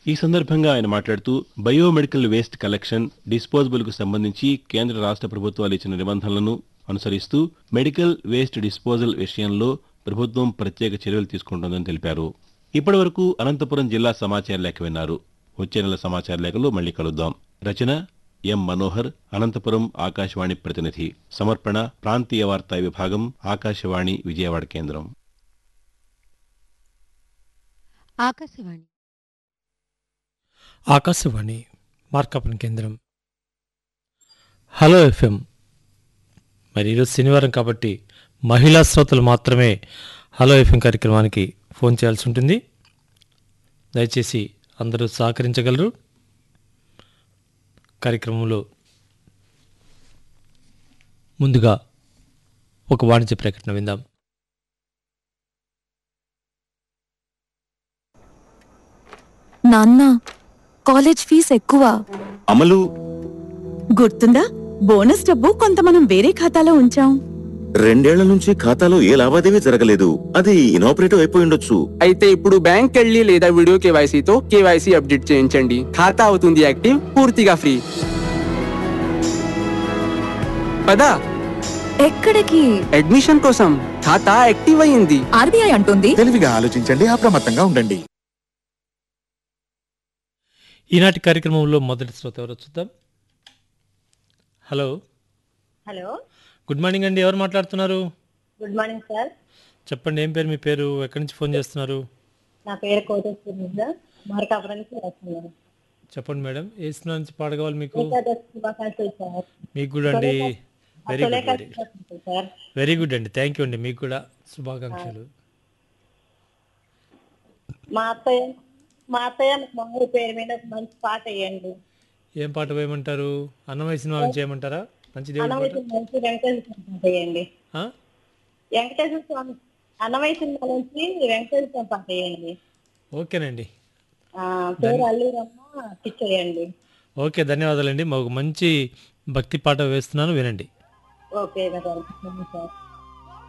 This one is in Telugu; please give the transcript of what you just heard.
ఈ సందర్భంగా ఆయన మాట్లాడుతూ బయోమెడికల్ వేస్ట్ కలెక్షన్ డిస్పోజబుల్ కు సంబంధించి కేంద్ర రాష్ట్ర ప్రభుత్వాలు ఇచ్చిన నిబంధనలను అనుసరిస్తూ మెడికల్ వేస్ట్ డిస్పోజల్ విషయంలో ప్రభుత్వం ప్రత్యేక చర్యలు తీసుకుంటోందని తెలిపారు ఇప్పటివరకు అనంతపురం జిల్లా సమాచార లేఖ విన్నారు వచ్చే నెల సమాచార లేఖలో మళ్ళీ కలుద్దాం రచన ఎం మనోహర్ అనంతపురం ఆకాశవాణి ప్రతినిధి సమర్పణ ప్రాంతీయ వార్తా విభాగం ఆకాశవాణి విజయవాడ కేంద్రం ఆకాశవాణి ఆకాశవాణి మార్కాపురం కేంద్రం హలో ఎఫ్ఎం మరి ఈరోజు శనివారం కాబట్టి మహిళా శ్రోతలు మాత్రమే హలో ఎఫ్ఎం కార్యక్రమానికి ఫోన్ చేయాల్సి ఉంటుంది దయచేసి అందరూ సహకరించగలరు కార్యక్రమంలో ముందుగా ఒక వాణిజ్య ప్రకటన విందాం నాన్న కాలేజ్ ఫీజు ఎక్కువ అమలు గుర్తుందా బోనస్ డబ్బు కొంత మనం వేరే ఖాతాలో ఉంచాం రెండేళ్ల నుంచి ఖాతాలో ఏ లావాదేవీ జరగలేదు అది ఇనాపరేటివ్ అయిపోయి ఉండొచ్చు అయితే ఇప్పుడు బ్యాంక్ వెళ్ళి లేదా వీడియో కేవైసీతో కేవైసీ అప్డేట్ చేయించండి ఖాతా అవుతుంది యాక్టివ్ పూర్తిగా ఫ్రీ పదా ఎక్కడికి అడ్మిషన్ కోసం ఖాతా యాక్టివ్ అయింది ఆర్బీఐ అంటుంది తెలివిగా ఆలోచించండి అప్రమత్తంగా ఉండండి ఈనాటి కార్యక్రమంలో మొదటి శ్రోత ఎవరో చూద్దాం హలో హలో గుడ్ మార్నింగ్ అండి ఎవరు మాట్లాడుతున్నారు గుడ్ మార్నింగ్ సార్ చెప్పండి ఏం పేరు మీ పేరు ఎక్కడి నుంచి ఫోన్ చేస్తున్నారు నా పేరు కోటేశ్వరి సార్ మార్కాపురం నుంచి వస్తున్నాను చెప్పండి మేడం ఏ సినిమా నుంచి పాడగవాలి మీకు ఏకాదశి శుభాకాంక్షలు సార్ మీకు కూడా అండి వెరీ గుడ్ సులేఖ వెరీ శుభాకాంక్షలు సార్ వెరీ గుడ్ అండి థ్యాంక్ యూ అండి మీకు కూడా శుభాకాంక్షలు మా అత్తయ్య మా అత్తయ్య మా మామూలు పేరు మీద ఒక మంచి పాట వేయండి ఏం పాట వేయమంటారు అన్నమయ్య సినిమా నుంచి చేయమంటారా మంచి దేవుడి పాట అన్నవయసు నుంచి వెంకటేశ్వర స్వామి పాట వేయండి ఆ? వెంకటేశ్వర స్వామి అన్నవయసు సినిమా నుంచి వెంకటేశ్వర స్వామి పాట వేయండి ఓకేనండి ఆ, పేరు అల్లూరమ్మ పిచ్చేయండి ఓకే ధన్యవాదాలండి మాకు మంచి భక్తి పాట వేస్తున్నాను వినండి ఓకే కదా సార్